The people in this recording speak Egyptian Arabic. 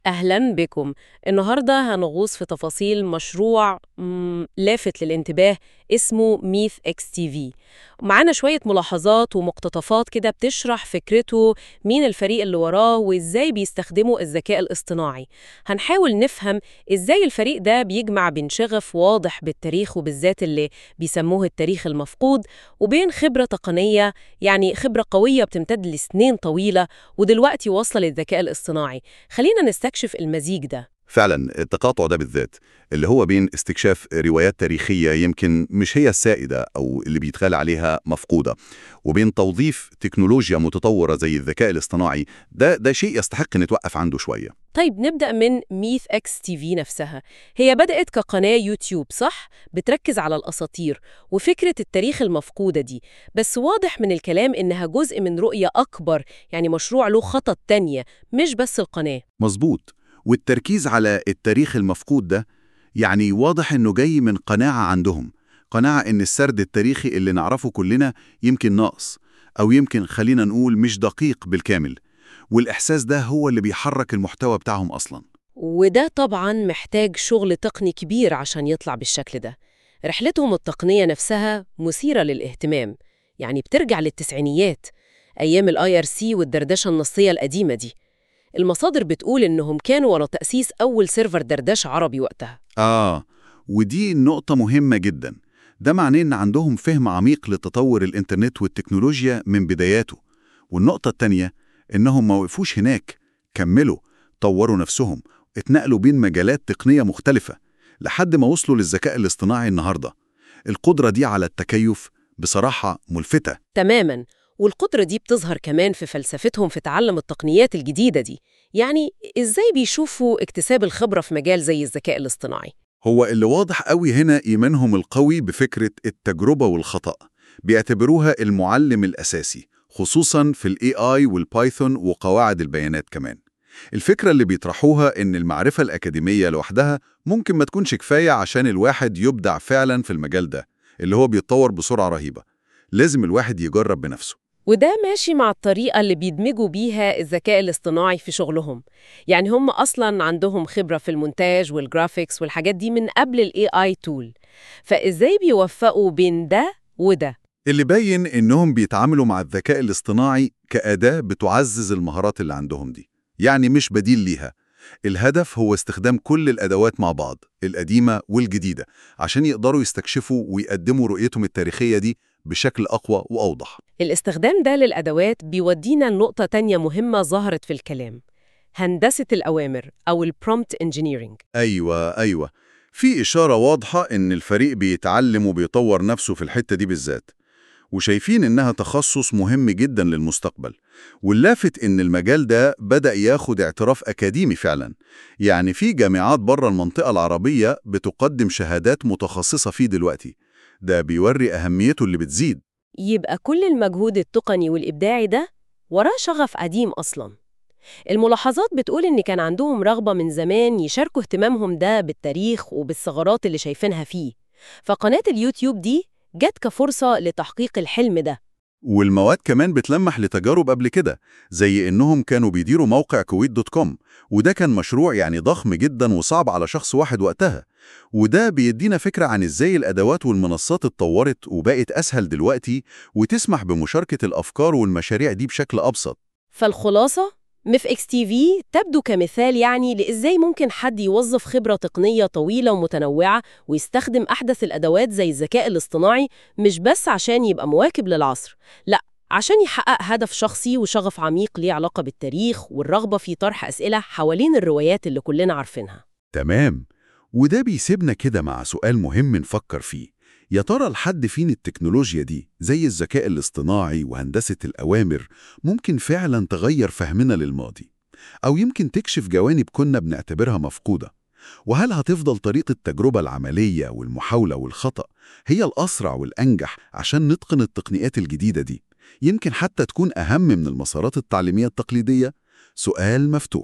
أهلا بكم النهاردة هنغوص في تفاصيل مشروع مم، لافت للانتباه اسمه ميث اكس تي في معانا شوية ملاحظات ومقتطفات كده بتشرح فكرته مين الفريق اللي وراه وإزاي بيستخدموا الذكاء الاصطناعي هنحاول نفهم إزاي الفريق ده بيجمع بين شغف واضح بالتاريخ وبالذات اللي بيسموه التاريخ المفقود وبين خبرة تقنية يعني خبرة قوية بتمتد لسنين طويلة ودلوقتي واصلة للذكاء الاصطناعي خلينا نستكشف المزيج ده فعلا التقاطع ده بالذات اللي هو بين استكشاف روايات تاريخية يمكن مش هي السائدة أو اللي بيتقال عليها مفقودة وبين توظيف تكنولوجيا متطورة زي الذكاء الاصطناعي ده ده شيء يستحق نتوقف عنده شوية طيب نبدأ من ميث اكس تي في نفسها هي بدأت كقناة يوتيوب صح؟ بتركز على الأساطير وفكرة التاريخ المفقودة دي بس واضح من الكلام إنها جزء من رؤية أكبر يعني مشروع له خطط تانية مش بس القناة مظبوط والتركيز على التاريخ المفقود ده يعني واضح إنه جاي من قناعة عندهم قناعة إن السرد التاريخي اللي نعرفه كلنا يمكن ناقص أو يمكن خلينا نقول مش دقيق بالكامل والإحساس ده هو اللي بيحرك المحتوى بتاعهم أصلاً وده طبعا محتاج شغل تقني كبير عشان يطلع بالشكل ده رحلتهم التقنية نفسها مثيرة للاهتمام يعني بترجع للتسعينيات أيام الاي ار سي والدردشة النصية القديمة دي المصادر بتقول إنهم كانوا ورا تأسيس أول سيرفر دردشة عربي وقتها آه ودي نقطة مهمة جدا ده معناه إن عندهم فهم عميق لتطور الإنترنت والتكنولوجيا من بداياته والنقطة التانية إنهم ما وقفوش هناك كملوا طوروا نفسهم اتنقلوا بين مجالات تقنية مختلفة لحد ما وصلوا للذكاء الاصطناعي النهاردة القدرة دي على التكيف بصراحة ملفتة تماماً والقدرة دي بتظهر كمان في فلسفتهم في تعلم التقنيات الجديدة دي يعني إزاي بيشوفوا اكتساب الخبرة في مجال زي الذكاء الاصطناعي هو اللي واضح قوي هنا إيمانهم القوي بفكرة التجربة والخطأ بيعتبروها المعلم الأساسي خصوصاً في ال AI والبايثون وقواعد البيانات كمان الفكرة اللي بيطرحوها إن المعرفة الأكاديمية لوحدها ممكن ما تكونش كفاية عشان الواحد يبدع فعلاً في المجال ده اللي هو بيتطور بسرعة رهيبة لازم الواحد يجرب بنفسه وده ماشي مع الطريقة اللي بيدمجوا بيها الذكاء الاصطناعي في شغلهم يعني هم أصلاً عندهم خبرة في المونتاج والجرافيكس والحاجات دي من قبل ال AI tool فإزاي بيوفقوا بين ده وده اللي باين إنهم بيتعاملوا مع الذكاء الاصطناعي كأداة بتعزز المهارات اللي عندهم دي يعني مش بديل ليها الهدف هو استخدام كل الأدوات مع بعض القديمة والجديدة عشان يقدروا يستكشفوا ويقدموا رؤيتهم التاريخية دي بشكل أقوى وأوضح الاستخدام ده للأدوات بيودينا لنقطة تانية مهمة ظهرت في الكلام هندسة الأوامر أو ال prompt engineering أيوة أيوة في إشارة واضحة إن الفريق بيتعلم وبيطور نفسه في الحتة دي بالذات وشايفين إنها تخصص مهم جدا للمستقبل واللافت إن المجال ده بدأ ياخد اعتراف أكاديمي فعلا يعني في جامعات بره المنطقة العربية بتقدم شهادات متخصصة فيه دلوقتي ده بيوري أهميته اللي بتزيد يبقى كل المجهود التقني والإبداعي ده وراه شغف قديم أصلاً الملاحظات بتقول إن كان عندهم رغبة من زمان يشاركوا اهتمامهم ده بالتاريخ وبالثغرات اللي شايفينها فيه فقناة اليوتيوب دي جت كفرصة لتحقيق الحلم ده والمواد كمان بتلمح لتجارب قبل كده زي إنهم كانوا بيديروا موقع كويت دوت كوم وده كان مشروع يعني ضخم جدا وصعب على شخص واحد وقتها وده بيدينا فكرة عن إزاي الأدوات والمنصات اتطورت وبقت أسهل دلوقتي وتسمح بمشاركة الأفكار والمشاريع دي بشكل أبسط فالخلاصة ميف اكس تي في تبدو كمثال يعني لإزاي ممكن حد يوظف خبرة تقنية طويلة ومتنوعة ويستخدم أحدث الأدوات زي الذكاء الاصطناعي مش بس عشان يبقى مواكب للعصر لأ عشان يحقق هدف شخصي وشغف عميق ليه علاقة بالتاريخ والرغبة في طرح أسئلة حوالين الروايات اللي كلنا عارفينها تمام وده بيسيبنا كده مع سؤال مهم نفكر فيه يا ترى لحد فين التكنولوجيا دي زي الذكاء الاصطناعي وهندسة الأوامر ممكن فعلا تغير فهمنا للماضي أو يمكن تكشف جوانب كنا بنعتبرها مفقودة وهل هتفضل طريقة التجربة العملية والمحاولة والخطأ هي الأسرع والأنجح عشان نتقن التقنيات الجديدة دي يمكن حتى تكون أهم من المسارات التعليمية التقليدية سؤال مفتوح